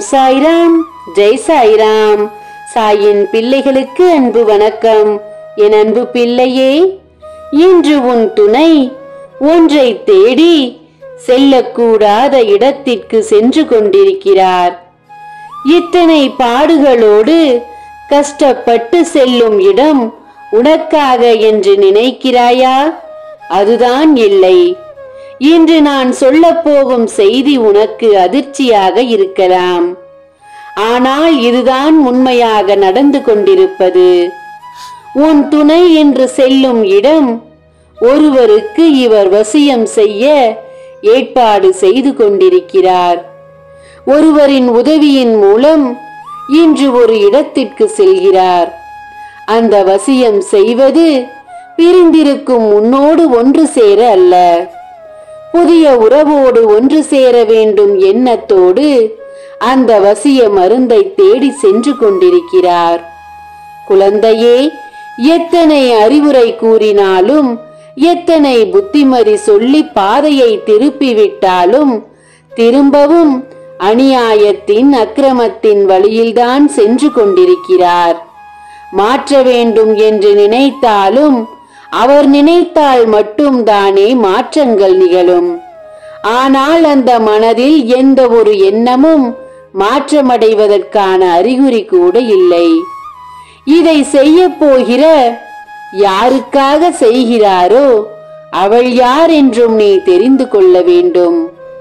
ஓம் சாய்ராம் ஜெய் சாய்ராம் சாயின் பிள்ளைகளுக்கு அன்பு வணக்கம் என் அன்பு பிள்ளையே இன்று உன் துணை ஒன்றை தேடி செல்லக்கூடாத இடத்திற்கு சென்று கொண்டிருக்கிறார் இத்தனை பாடுகளோடு கஷ்டப்பட்டு செல்லும் இடம் உனக்காக என்று நினைக்கிறாயா அதுதான் இல்லை இன்று நான் சொல்லப் போகும் செய்தி உனக்கு அதிர்ச்சியாக இருக்கலாம் ஆனால் இதுதான் உண்மையாக நடந்து கொண்டிருப்பது உன் துணை என்று செல்லும் இடம் ஒருவருக்கு இவர் வசியம் செய்ய ஏற்பாடு செய்து கொண்டிருக்கிறார் ஒருவரின் உதவியின் மூலம் இன்று ஒரு இடத்திற்கு செல்கிறார் அந்த வசியம் செய்வது பிரிந்திருக்கும் உன்னோடு ஒன்று சேர அல்ல புதிய உறவோடு ஒன்று சேர வேண்டும் எண்ணத்தோடு அந்த வசிய மருந்தை தேடி சென்று கொண்டிருக்கிறார் குழந்தையே எத்தனை அறிவுரை கூறினாலும் எத்தனை புத்திமதி சொல்லி பாதையை திருப்பி விட்டாலும் திரும்பவும் அநியாயத்தின் அக்கிரமத்தின் வழியில்தான் சென்று கொண்டிருக்கிறார் மாற்ற வேண்டும் என்று நினைத்தாலும் அவர் நினைத்தால் மட்டும் தானே மாற்றங்கள் நிகழும் ஆனால் அந்த மனதில் எந்த ஒரு எண்ணமும் மாற்றமடைவதற்கான அறிகுறி கூட இல்லை இதை செய்ய போகிற யாருக்காக செய்கிறாரோ அவள் யார் என்றும் நீ தெரிந்து கொள்ள வேண்டும்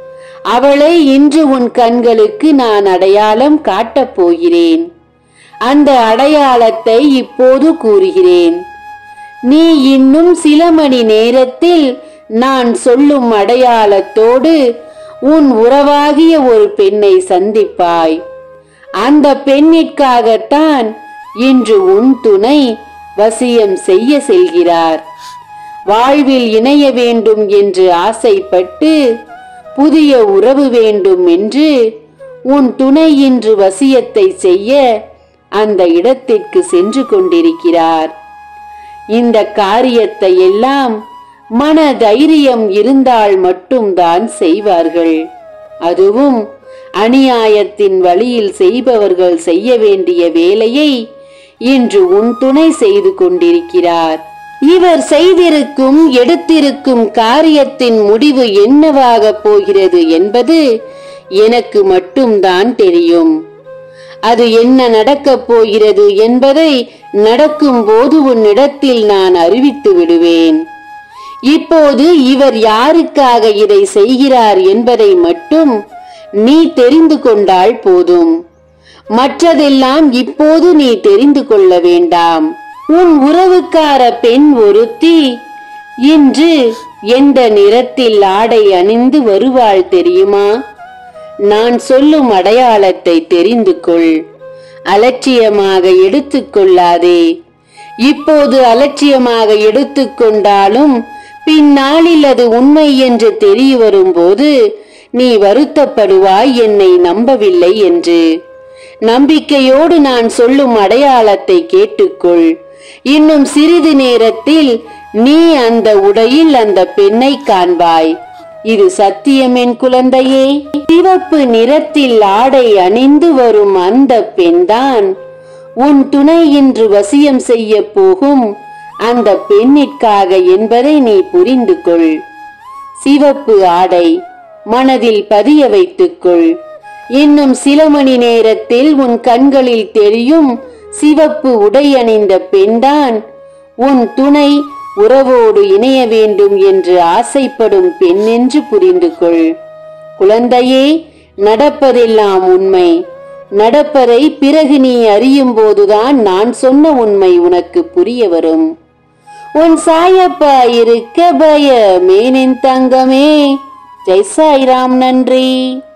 அவளை இன்று உன் கண்களுக்கு நான் அடையாளம் காட்டப் போகிறேன் அந்த அடையாளத்தை இப்போது கூறுகிறேன் நீ இன்னும் சில மணி நேரத்தில் நான் சொல்லும் அடையாளத்தோடு உன் உறவாகிய ஒரு பெண்ணை சந்திப்பாய் அந்த பெண்ணிற்காகத்தான் இன்று உன் துணை வசியம் செய்ய செல்கிறார் வாழ்வில் இணைய வேண்டும் என்று ஆசைப்பட்டு புதிய உறவு வேண்டும் என்று உன் துணை இன்று வசியத்தை செய்ய அந்த இடத்திற்கு சென்று கொண்டிருக்கிறார் இந்த காரியத்தை எல்லாம் மன தைரியம் இருந்தால் மட்டும்தான் செய்வார்கள் அதுவும் அநியாயத்தின் வழியில் செய்பவர்கள் செய்ய வேண்டிய வேலையை இன்று உன் துணை செய்து கொண்டிருக்கிறார் இவர் செய்திருக்கும் எடுத்திருக்கும் காரியத்தின் முடிவு என்னவாக போகிறது என்பது எனக்கு மட்டும்தான் தெரியும் அது என்ன நடக்கப் போகிறது என்பதை நடக்கும் போது உன்னிடத்தில் நான் அறிவித்து விடுவேன் இப்போது இவர் யாருக்காக இதை செய்கிறார் என்பதை மட்டும் நீ தெரிந்து கொண்டால் போதும் மற்றதெல்லாம் இப்போது நீ தெரிந்து கொள்ள வேண்டாம் உன் உறவுக்கார பெண் ஒருத்தி இன்று எந்த நிறத்தில் ஆடை அணிந்து வருவாள் தெரியுமா நான் சொல்லும் அடையாளத்தை தெரிந்து கொள் அலட்சியமாக எடுத்துக்கொள்ளாதே இப்போது அலட்சியமாக எடுத்துக்கொண்டாலும் பின்னாளில் அது உண்மை என்று தெரிய வரும்போது நீ வருத்தப்படுவாய் என்னை நம்பவில்லை என்று நம்பிக்கையோடு நான் சொல்லும் அடையாளத்தை கேட்டுக்கொள் இன்னும் சிறிது நேரத்தில் நீ அந்த உடையில் அந்த பெண்ணை காண்பாய் இது சத்தியம் என் குழந்தையே சிவப்பு நிறத்தில் ஆடை அணிந்து வரும் அந்த பெண்தான் உன் துணை இன்று வசியம் செய்ய போகும் அந்த பெண்ணிற்காக என்பதை நீ புரிந்து கொள் சிவப்பு ஆடை மனதில் பதிய வைத்துக்கொள் இன்னும் சில மணி நேரத்தில் உன் கண்களில் தெரியும் சிவப்பு உடை அணிந்த பெண்தான் உன் துணை உறவோடு இணைய வேண்டும் என்று ஆசைப்படும் பெண் என்று புரிந்து கொள் குழந்தையே நடப்பதெல்லாம் உண்மை நடப்பதை பிறகு நீ அறியும் போதுதான் நான் சொன்ன உண்மை உனக்கு புரிய வரும் உன் சாயப்பா இருக்க பயமேனின் தங்கமே ஜெய் சாய்ராம் நன்றி